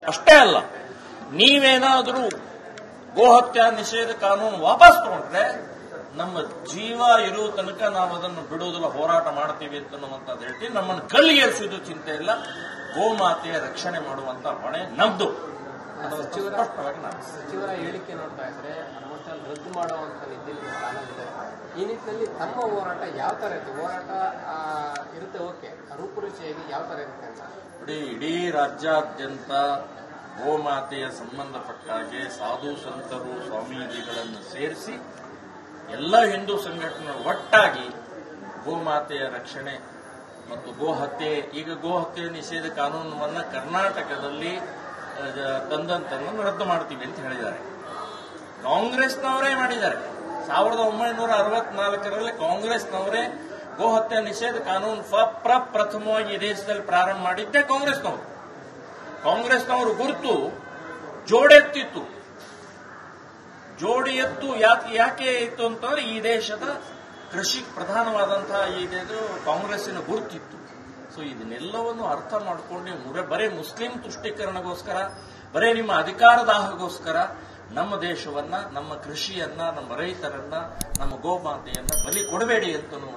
ಅಷ್ಟೇ ಅಲ್ಲ ನೀವೇನಾದರೂ ಗೋಹತ್ಯಾ ನಿಷೇಧ ಕಾನೂನು ವಾಪಸ್ ತಗೊಂಡ್ರೆ ನಮ್ಮ ಜೀವ ಇರುವ ತನಕ ನಾವು ಅದನ್ನು ಬಿಡುವುದಿಲ್ಲ ಹೋರಾಟ ಮಾಡ್ತೀವಿ ಅಂತನ್ನುವಂಥದ್ದು ಹೇಳ್ತೀವಿ ನಮ್ಮನ್ನು ಕಲ್ಲಿಗೇರಿಸುವುದು ಚಿಂತೆ ಇಲ್ಲ ಗೋಮಾತೆಯ ರಕ್ಷಣೆ ಮಾಡುವಂತ ಹೊಣೆ ನಮ್ದು ಅದನ್ನು ಸ್ಪಷ್ಟವಾಗಿ ನಾನು ಸಚಿವರ ಹೇಳಿಕೆ ನೋಡ್ತಾ ಇದ್ರೆ ಆಲ್ಮೋಸ್ಟ್ ಅಲ್ಲಿ ರದ್ದು ಮಾಡುವಂತ ನಿಟ್ಟಿನಲ್ಲಿ ಪ್ಲಾನ್ ಇದೆ ಈ ನಿಟ್ಟಿನಲ್ಲಿ ತಮ್ಮ ಹೋರಾಟ ಯಾವ ತರ ಇರುತ್ತೆ ಹೋರಾಟ ಆ, ಇರುತ್ತೆ ಓಕೆ ರೂಪುರೇಷೆಯಾಗಿ ಯಾವ ತರ ಇರುತ್ತೆ ಅಂತ ಇಡೀ ಇಡೀ ರಾಜ್ಯಾದ್ಯಂತ ಗೋಮಾತೆಯ ಸಂಬಂಧಪಟ್ಟ ಹಾಗೆ ಸಾಧು ಸಂತರು ಸ್ವಾಮೀಜಿಗಳನ್ನು ಸೇರಿಸಿ ಎಲ್ಲ ಹಿಂದೂ ಸಂಘಟನೆ ಒಟ್ಟಾಗಿ ಗೋಮಾತೆಯ ರಕ್ಷಣೆ ಮತ್ತು ಗೋಹತ್ಯೆ ಈಗ ಗೋಹತ್ಯೆ ನಿಷೇಧ ಕಾನೂನನ್ನ ಕರ್ನಾಟಕದಲ್ಲಿ ಆ, ಜ- ತಂದಂತನ್ನು ರದ್ದು ಮಾಡ್ತೀವಿ ಅಂತ ಹೇಳಿದ್ದಾರೆ ಕಾಂಗ್ರೆಸ್ನವರೇ ಮಾಡಿದ್ದಾರೆ ಸಾವಿರದ ಒಂಬೈನೂರ ಅರವತ್ನಾಲ್ಕರಲ್ಲಿ ಕಾಂಗ್ರೆಸ್ನವರೇ ಗೋಹತ್ಯೆ ನಿಷೇಧ ಕಾನೂನು ಫ- ಪ್ರಪ್ರಥಮವಾಗಿ ಈ ದೇಶದಲ್ಲಿ ಪ್ರಾರಂಭ ಮಾಡಿದ್ದೇ ಕಾಂಗ್ರೆಸ್ನವರು ಕಾಂಗ್ರೆಸ್ನವರು ಗುರುತು ಜೋಡೆತ್ತಿತ್ತು ಜೋಡಿ ಎತ್ತು ಯಾಕೆ ಯಾಕೆ ಇತ್ತು ಅಂತಂದ್ರೆ ಈ ದೇಶದ ಕೃಷಿ ಪ್ರಧಾನವಾದಂತಹ ಇದು ಕಾಂಗ್ರೆಸ್ಸಿನ ಗುರುತಿತ್ತು ಸೊ ಇದನ್ನೆಲ್ಲವನ್ನು ಅರ್ಥ ಮಾಡಿಕೊಂಡು ನೀವು ಮುರೆ- ಬರೇ ಮುಸ್ಲಿಂ ತುಷ್ಟೀಕರಣಗೋಸ್ಕರ ಬರೇ ನಿಮ್ಮ ಅಧಿಕಾರದಾಹಗೋಸ್ಕರ ನಮ್ಮ ದೇಶವನ್ನ ನಮ್ಮ ಕೃಷಿಯನ್ನ ನಮ್ಮ ರೈತರನ್ನ ನಮ್ಮ ಗೋಮಾತೆಯನ್ನ ಬಲಿ ಕೊಡಬೇಡಿ ಅಂತ